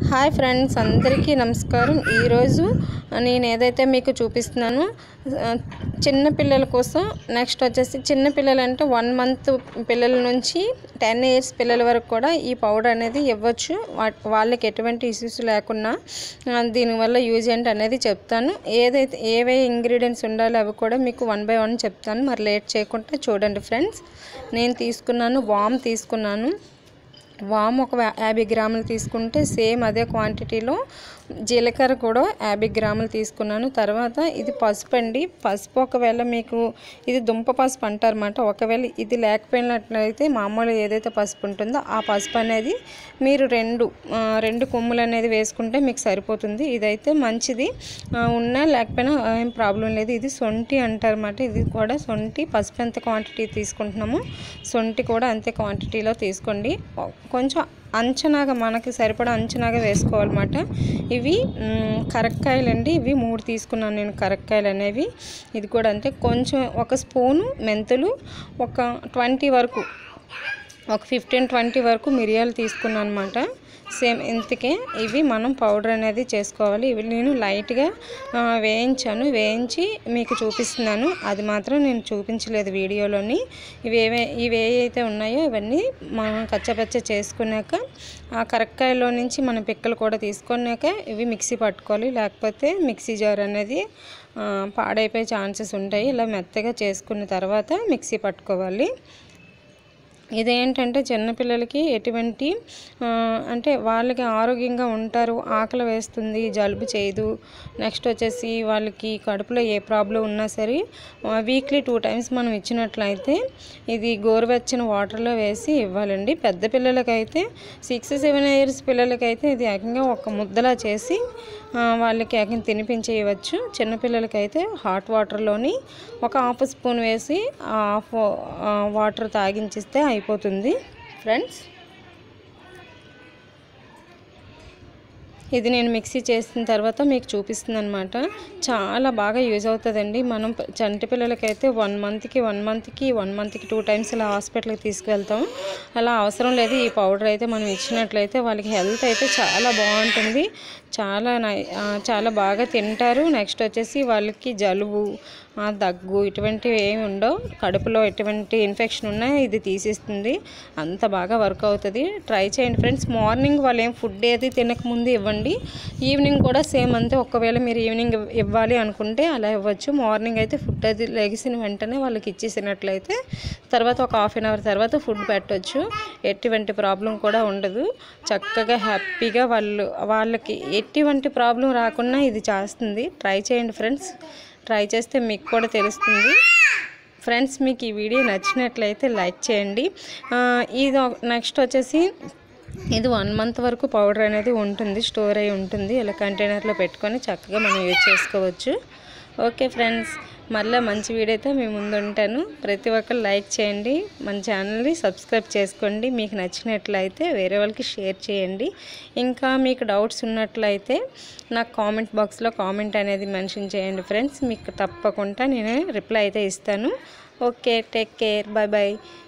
hi friends అందరికీ నమస్కారం ఈరోజు నేను ఏదైతే మీకు చూపిస్తున్నానో ఆ, చిన్న పిల్లల కోసం నెక్స్ట్ వచ్చేసి చిన్న పిల్లలు అంటే వన్ మంత్ పిల్లల నుంచి టెన్ ఇయర్స్ పిల్లల వరకు కూడా ఈ పౌడర్ అనేది ఇవ్వచ్చు వా- వాళ్ళకి ఎటువంటి ఇష్యూస్ లేకుండా ఆ, దీనివల్ల యూజ్ ఏంటి అనేది చెప్తాను ఏదైతే ఏవే ఇంగ్రీడియంట్స్ ఉండాలో అవి కూడా మీకు వన్ బై వన్ చెప్తాను మరి లేట్ చేయకుండా చూడండి ఫ్రెండ్స్ నేను తీసుకున్నాను వామ్ తీసుకున్నాను వామ్ ఒక వా- యాభై గ్రాములు తీసుకుంటే సేమ్ అదే క్వాంటిటీలో జీలకర్ర కూడా యాభై గ్రాములు తీసుకున్నాను తర్వాత ఇది పసుపు అండి పసుపు ఒకవేళ మీకు ఇది దుంప పసుపు అంటారన్నమాట ఒకవేళ ఇది లేకపోయినట్లయితే మామూలు ఏదైతే పసుపు ఉంటుందో ఆ పసుపు అనేది మీరు రెండు ఆ, రెండు కొమ్ములు అనేది వేసుకుంటే మీకు సరిపోతుంది ఇదైతే మంచిది ఆ, ఉన్నా లేకపోయినా ఏం ప్రాబ్లం లేదు ఇది సొంటి అంటారన్నమాట ఇది కూడా సొంటి పసుపు ఎంత క్వాంటిటీ తీసుకుంటున్నామో సొంటి కూడా అంతే క్వాంటిటీలో తీసుకోండి కొంచెం అంచనాగా మనకి సరిపడా అంచనాగా వేసుకోవాలన్నమాట ఇవి మ్, కరక్కాయలు అండి ఇవి మూడు తీసుకున్నాను నేను కరక్కాయలు అనేవి ఇది కూడా అంతే కొంచెం ఒక స్పూను మెంతులు ఒక ట్వంటీ వరకు ఒక ఫిఫ్టీన్ ట్వంటీ వరకు మిరియాలు తీసుకున్నాను అనమాట సేమ్ ఇంతకే ఇవి మనం పౌడర్ అనేది చేసుకోవాలి ఇవి నేను లైట్గా ఆ, వేయించాను వేయించి మీకు చూపిస్తున్నాను అది మాత్రం నేను చూపించలేదు వీడియోలోని ఇవి ఏవే ఇవి ఏవైతే ఉన్నాయో ఇవన్నీ మనం కచ్చపచ్చ చేసుకున్నాక ఆ కరక్కాయలో నుంచి మనం పిక్కలు కూడా తీసుకున్నాక ఇవి మిక్సీ పట్టుకోవాలి లేకపోతే మిక్సీ జార్ అనేది ఆ, పాడైపోయే ఛాన్సెస్ ఉంటాయి ఇలా మెత్తగా చేసుకున్న తర్వాత మిక్సీ పట్టుకోవాలి ఇదేంటంటే చిన్నపిల్లలకి ఎటువంటి ఆ, అంటే వాళ్ళకి ఆరోగ్యంగా ఉంటారు ఆకలి వేస్తుంది జలుబు చేయదు నెక్స్ట్ వచ్చేసి వాళ్ళకి కడుపులో ఏ ప్రాబ్లం ఉన్నా సరే వీక్లీ టూ టైమ్స్ మనం ఇచ్చినట్లయితే ఇది గోరువెచ్చని వాటర్లో వేసి ఇవ్వాలండి పెద్ద పిల్లలకైతే సిక్స్ సెవెన్ ఇయర్స్ పిల్లలకైతే ఇది ఏకంగా ఒక ముద్దలా చేసి ఆ, వాళ్ళకి ఏకంగా తినిపించేయవచ్చు చిన్నపిల్లలకైతే హాట్ వాటర్లోని ఒక హాఫ్ స్పూన్ వేసి ఆ హాఫ్ ఆ, వాటర్ తాగించిస్తే అయిపోతుంది ఫ్రెండ్స్ ఇది నేను మిక్సీ చేసిన తర్వాత మీకు చూపిస్తుంది అనమాట చాలా బాగా యూజ్ అవుతుందండి మనం ప- చంటి పిల్లలకైతే వన్ మంత్కి వన్ మంత్కి వన్ మంత్కి టూ టైమ్స్ ఇలా హాస్పిటల్కి తీసుకువెళ్తాం అలా అవసరం లేదు ఈ పౌడర్ అయితే మనం ఇచ్చినట్లయితే వాళ్ళకి హెల్త్ అయితే చాలా బాగుంటుంది చాలా నై- ఆ, చాలా బాగా తింటారు నెక్స్ట్ వచ్చేసి వాళ్ళకి జలుబు ఆ, దగ్గు ఇటువంటివి ఏమి ఉండవు కడుపులో ఎటువంటి ఇన్ఫెక్షన్ ఉన్నా ఇది తీసేస్తుంది అంత బాగా వర్క్ అవుతుంది ట్రై చేయండి ఫ్రెండ్స్ మార్నింగ్ వాళ్ళు ఏం ఫుడ్ ఏది తినకముందు ఇవ్వండి ఈవినింగ్ కూడా సేమ్ అంతే ఒకవేళ మీరు ఈవినింగ్ ఇవ్- ఇవ్వాలి అనుకుంటే అలా ఇవ్వచ్చు మార్నింగ్ అయితే ఫుడ్ అది లెగిసిన వెంటనే వాళ్ళకి ఇచ్చేసినట్లయితే తర్వాత ఒక హాఫ్ అన్ అవర్ తర్వాత ఫుడ్ పెట్టవచ్చు ఎటువంటి ప్రాబ్లం కూడా ఉండదు చక్కగా హ్యాపీగా వాళ్ళు వాళ్ళకి ఎటువంటి ప్రాబ్లం రాకుండా ఇది చేస్తుంది ట్రై చేయండి ఫ్రెండ్స్ ట్రై చేస్తే మీకు కూడా తెలుస్తుంది ఫ్రెండ్స్ మీకు ఈ వీడియో నచ్చినట్లయితే లైక్ చేయండి ఆ, ఇది నెక్స్ట్ వచ్చేసి ఇది వన్ మంత్ వరకు పౌడర్ అనేది ఉంటుంది స్టోర్ అయి ఉంటుంది ఇలా కంటైనర్లో పెట్టుకొని చక్కగా మనం యూజ్ చేసుకోవచ్చు ఓకే ఫ్రెండ్స్ మళ్ళీ మంచి వీడియోతో మీ ముందు ఉంటాను ప్రతి ఒక్కరు లైక్ చేయండి మన ఛానల్ని సబ్స్క్రైబ్ చేసుకోండి మీకు నచ్చినట్లయితే వేరే వాళ్ళకి షేర్ చేయండి ఇంకా మీకు డౌట్స్ ఉన్నట్లయితే నాకు కామెంట్ బాక్స్లో కామెంట్ అనేది మెన్షన్ చేయండి ఫ్రెండ్స్ మీకు తప్పకుండా నేను రిప్లై అయితే ఇస్తాను okay take care bye bye